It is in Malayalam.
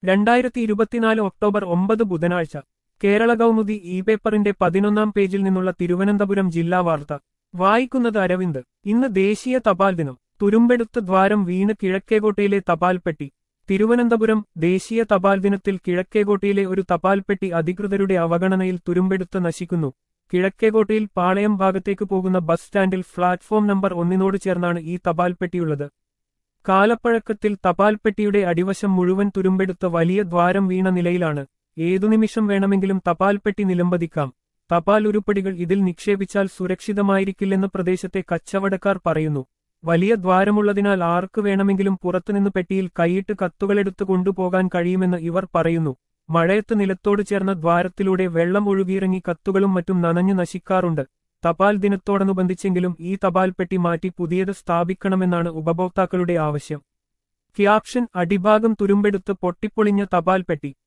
രണ്ടായിരത്തി ഇരുപത്തിനാല് ഒക്ടോബർ ഒമ്പത് ബുധനാഴ്ച കേരള കൗമുദി ഇ പേപ്പറിന്റെ പതിനൊന്നാം പേജിൽ നിന്നുള്ള തിരുവനന്തപുരം ജില്ലാ വാർത്ത വായിക്കുന്നത് അരവിന്ദ് ഇന്ന് ദേശീയ തപാൽ ദിനം തുരുമ്പെടുത്ത് ദ്വാരം വീണ് കിഴക്കേകോട്ടയിലെ തപാൽപ്പെട്ടി തിരുവനന്തപുരം ദേശീയ തപാൽ ദിനത്തിൽ കിഴക്കേകോട്ടയിലെ ഒരു തപാൽപ്പെട്ടി അധികൃതരുടെ അവഗണനയിൽ തുരുമ്പെടുത്ത് നശിക്കുന്നു കിഴക്കേകോട്ടയിൽ പാളയം ഭാഗത്തേക്ക് പോകുന്ന ബസ് സ്റ്റാൻഡിൽ പ്ലാറ്റ്ഫോം നമ്പർ ഒന്നിനോട് ചേർന്നാണ് ഈ തപാൽപ്പെട്ടിയുള്ളത് കാലപ്പഴക്കത്തിൽ തപാൽപ്പെട്ടിയുടെ അടിവശം മുഴുവൻ തുരുമ്പെടുത്ത് വലിയ ദ്വാരം വീണ നിലയിലാണ് ഏതു നിമിഷം വേണമെങ്കിലും തപാൽപ്പെട്ടി നിലംപതിക്കാം തപാൽ ഉരുപ്പടികൾ ഇതിൽ നിക്ഷേപിച്ചാൽ സുരക്ഷിതമായിരിക്കില്ലെന്ന് പ്രദേശത്തെ കച്ചവടക്കാർ പറയുന്നു വലിയ ദ്വാരമുള്ളതിനാൽ ആർക്ക് വേണമെങ്കിലും പുറത്തുനിന്ന് പെട്ടിയിൽ കൈയിട്ട് കത്തുകളെടുത്ത് കൊണ്ടുപോകാൻ കഴിയുമെന്ന് ഇവർ പറയുന്നു മഴയത്ത് നിലത്തോട് ചേർന്ന ദ്വാരത്തിലൂടെ വെള്ളം ഒഴുകിയിറങ്ങി കത്തുകളും മറ്റും നനഞ്ഞു നശിക്കാറുണ്ട് തപാൽ ദിനത്തോടനുബന്ധിച്ചെങ്കിലും ഈ തപാൽ പെട്ടി മാറ്റി പുതിയത് സ്ഥാപിക്കണമെന്നാണ് ഉപഭോക്താക്കളുടെ ആവശ്യം ക്യാപ്ഷൻ അടിഭാഗം തുരുമ്പെടുത്ത് പൊട്ടിപ്പൊളിഞ്ഞ തപാൽ പെട്ടി